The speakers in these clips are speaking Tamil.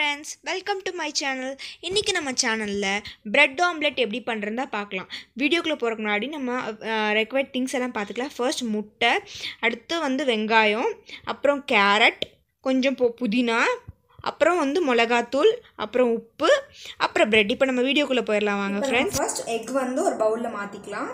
friends welcome to my channel இன்றைக்கி நம்ம சேனலில் பிரெட் ஆம்லெட் எப்படி பண்ணுறதா பார்க்கலாம் வீடியோக்குள்ளே போகிறதுக்கு முன்னாடி நம்ம ரெக்வயர்ட் திங்ஸ் எல்லாம் பார்த்துக்கலாம் ஃபர்ஸ்ட் முட்டை அடுத்து வந்து வெங்காயம் அப்புறம் கேரட் கொஞ்சம் பொ புதினா அப்புறம் வந்து மிளகாத்தூள் அப்புறம் உப்பு அப்புறம் பிரெட் இப்போ நம்ம வீடியோக்குள்ளே போயிடலாம் வாங்க ஃப்ரெண்ட்ஸ் ஃபர்ஸ்ட் எக் வந்து ஒரு பவுலில் மாற்றிக்கலாம்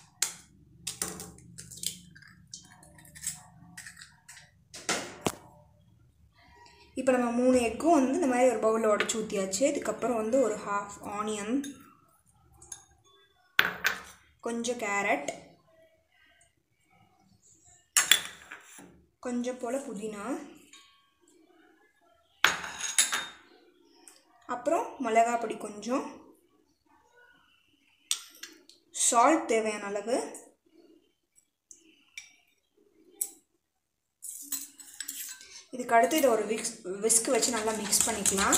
இப்போ நம்ம மூணு எக்கும் வந்து இந்த மாதிரி ஒரு பவுலில் உடச்சி ஊற்றியாச்சு இதுக்கப்புறம் வந்து ஒரு ஹாஃப் ஆனியன் கொஞ்சம் கேரட் கொஞ்சம் போல் புதினா அப்புறம் மிளகா பொடி கொஞ்சம் சால்ட் தேவையான அளவு இதுக்கு அடுத்து இதை ஒரு விக்ஸ் விஸ்க் வச்சு நல்லா மிக்ஸ் பண்ணிக்கலாம்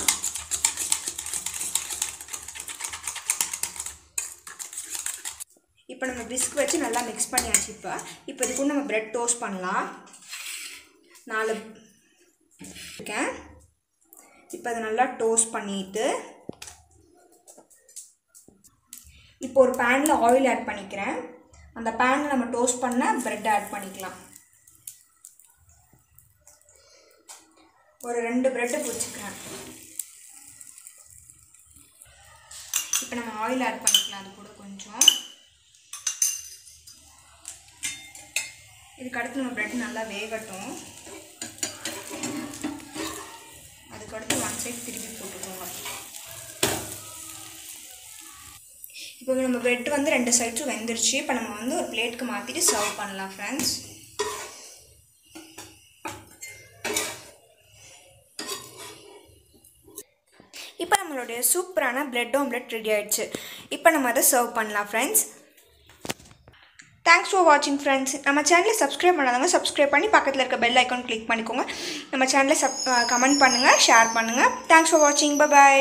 இப்போ நம்ம விஸ்க் வச்சு நல்லா மிக்ஸ் பண்ணியாச்சு இப்போ இப்போ இதுக்கு நம்ம ப்ரெட் டோஸ்ட் பண்ணலாம் நாலு இருக்கேன் இப்போ அதை நல்லா டோஸ்ட் பண்ணிட்டு இப்போ ஒரு பேனில் ஆயில் ஆட் பண்ணிக்கிறேன் அந்த பேனில் நம்ம டோஸ்ட் பண்ண ப்ரெட் ஆட் பண்ணிக்கலாம் ஒரு ரெண்டு ப்ரெட்டு பிடிச்சிக்கிறேன் இப்போ நம்ம ஆயில் ஆட் பண்ணிக்கலாம் அது கூட கொஞ்சம் இதுக்கு அடுத்து நம்ம ப்ரெட் நல்லா வேகட்டும் அதுக்கடுத்து ஒன் சைட் திருப்பி போட்டுக்கோங்க இப்போ நம்ம ப்ரெட் வந்து ரெண்டு சைட்ஸும் வெந்துருச்சு இப்போ நம்ம வந்து ஒரு பிளேட்க்கு மாற்றிட்டு சர்வ் பண்ணலாம் ஃப்ரெண்ட்ஸ் இப்போ நம்மளுடைய சூப்பரான பிரெட் ஆம்லெட் ரெடி ஆயிடுச்சு இப்போ நம்ம அதை சர்வ் பண்ணலாம் ஃப்ரெண்ட்ஸ் தேங்க்ஸ் ஃபார் வாட்சிங் ஃப்ரெண்ட்ஸ் நம்ம சேனலை சப்ஸ்கிரைப் பண்ணாதவங்க சப்ஸ்கிரைப் பண்ணி பக்கத்தில் இருக்க பெல் ஐக்கான் கிளிக் பண்ணிக்கோங்க நம்ம சேனலை சப் கமெண்ட் பண்ணுங்கள் ஷேர் பண்ணுங்கள் தேங்க்ஸ் ஃபார் வாட்சிங் பாய்